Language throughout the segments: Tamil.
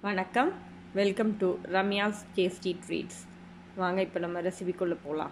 வணக்கம் welcome to Ramya's tasty treats வாங்க இப்போ நம்ம ரெசிபிக்குள்ளே போகலாம்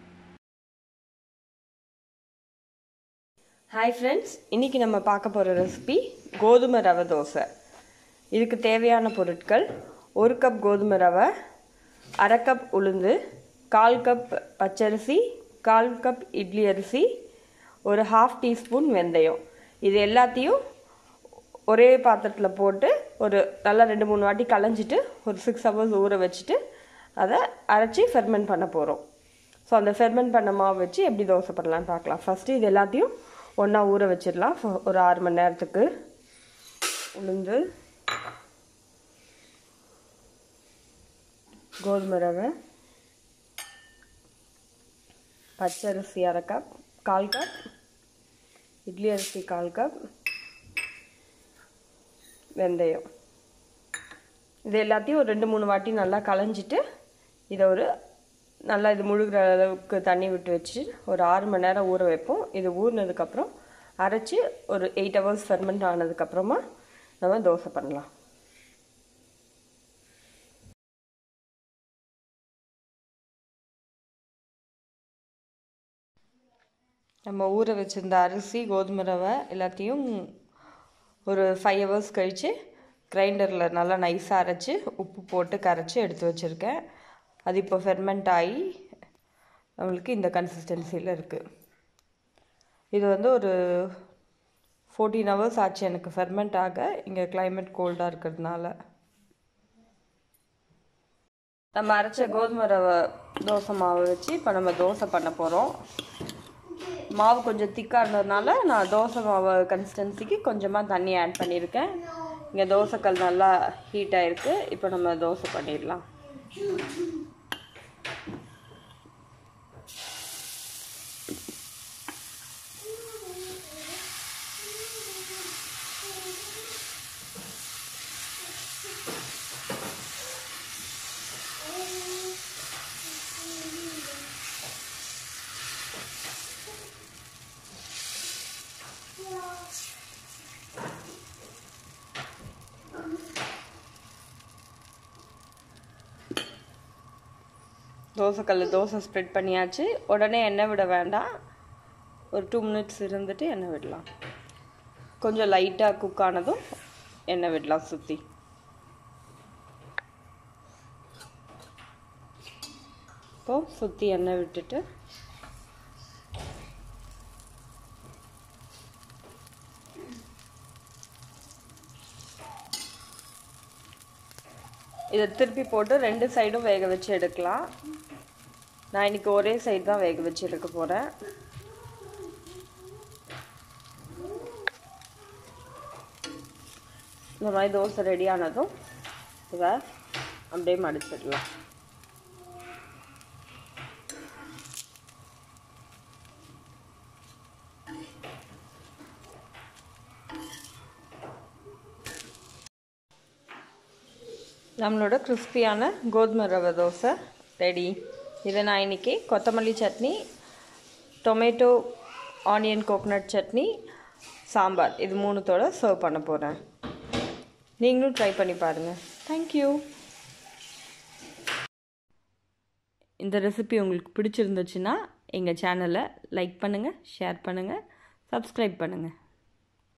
ஹாய் ஃப்ரெண்ட்ஸ் இன்றைக்கி நம்ம பார்க்க போகிற ரெசிபி கோதுமை ரவை தோசை இதுக்கு தேவையான பொருட்கள் ஒரு கப் கோதுமை ரவை அரை கப் உளுந்து கால் கப் பச்சரிசி கால் கப் இட்லி அரிசி ஒரு ஹாஃப் டீஸ்பூன் வெந்தயம் இது எல்லாத்தையும் ஒரே பாத்திரத்தில் போட்டு ஒரு நல்லா ரெண்டு மூணு வாட்டி களைஞ்சிட்டு ஒரு சிக்ஸ் ஹவர்ஸ் ஊற வச்சுட்டு அதை அரைச்சி ஃபெர்மெண்ட் பண்ண போகிறோம் ஸோ அந்த ஃபெர்மெண்ட் பண்ண மாவு வச்சு எப்படி தோசை பண்ணலான்னு பார்க்கலாம் ஃபஸ்ட்டு இது எல்லாத்தையும் ஒன்றா ஊற வச்சிடலாம் ஒரு ஆறு மணி நேரத்துக்கு உளுந்து கோதுமை ரவை பச்சரிசி அரை கப் கால் கப் இட்லி அரிசி கால் கப் வெந்தயம் இது எல்லாத்தையும் ஒரு ரெண்டு மூணு வாட்டி நல்லா களைஞ்சிட்டு இதை ஒரு நல்லா இது முழுகிற அளவுக்கு தண்ணி விட்டு வச்சு ஒரு ஆறு மணி நேரம் ஊற வைப்போம் இது ஊறினதுக்கப்புறம் அரைச்சி ஒரு எயிட் ஹவர்ஸ் ஃபெர்மெண்ட் ஆனதுக்கப்புறமா நம்ம தோசை பண்ணலாம் நம்ம ஊற வச்சிருந்த அரிசி கோதுமை ரவை எல்லாத்தையும் ஒரு ஃபைவ் ஹவர்ஸ் கழித்து கிரைண்டரில் நல்லா நைஸாக அரைச்சி உப்பு போட்டு கரைச்சி எடுத்து வச்சுருக்கேன் அது இப்போ ஃபெர்மெண்ட் ஆகி நம்மளுக்கு இந்த கன்சிஸ்டன்சியில் இருக்குது இது வந்து ஒரு ஃபோர்டீன் ஹவர்ஸ் ஆச்சு எனக்கு ஃபெர்மெண்ட் ஆக இங்கே கிளைமேட் கோல்டாக இருக்கிறதுனால நம்ம அரைச்ச கோதுமை ரவை தோசை மாவு வச்சு இப்போ நம்ம தோசை பண்ண போகிறோம் மாவு கொஞ்சம் திக்காக இருந்ததுனால நான் தோசை மாவு கன்சிஸ்டன்சிக்கு கொஞ்சமாக தண்ணி ஆட் பண்ணியிருக்கேன் இங்கே தோசைக்கல் நல்லா ஹீட் ஆகிருக்கு இப்போ நம்ம தோசை பண்ணிடலாம் தோசைக்கல் தோசை ஸ்ப்ரெட் பண்ணியாச்சு உடனே எண்ணெய் விட வேண்டாம் ஒரு டூ மினிட்ஸ் இருந்துட்டு எண்ணெய் விடலாம் கொஞ்சம் லைட்டாக குக் ஆனதும் எண்ணெய் விடலாம் சுற்றி இப்போது சுற்றி எண்ணெய் விட்டுட்டு இதை திருப்பி போட்டு ரெண்டு சைடும் வேக வச்சு எடுக்கலாம் நான் இன்றைக்கி ஒரே சைடு தான் வேக வச்சு எடுக்க போகிறேன் இந்த மாதிரி தோசை ரெடி ஆனதும் இதை அப்படியே மடிச்சிடலாம் நம்மளோட கிறிஸ்பியான கோதுமை ரவை தோசை ரெடி இதை நான் இன்றைக்கி கொத்தமல்லி chutney tomato onion coconut chutney sambar இது மூணுத்தோட சர்வ் பண்ண போகிறேன் நீங்களும் ட்ரை பண்ணி பாருங்கள் தேங்க்யூ இந்த ரெசிபி உங்களுக்கு பிடிச்சிருந்துச்சுன்னா எங்கள் சேனலை லைக் பண்ணுங்கள் ஷேர் பண்ணுங்கள் சப்ஸ்கிரைப் பண்ணுங்கள்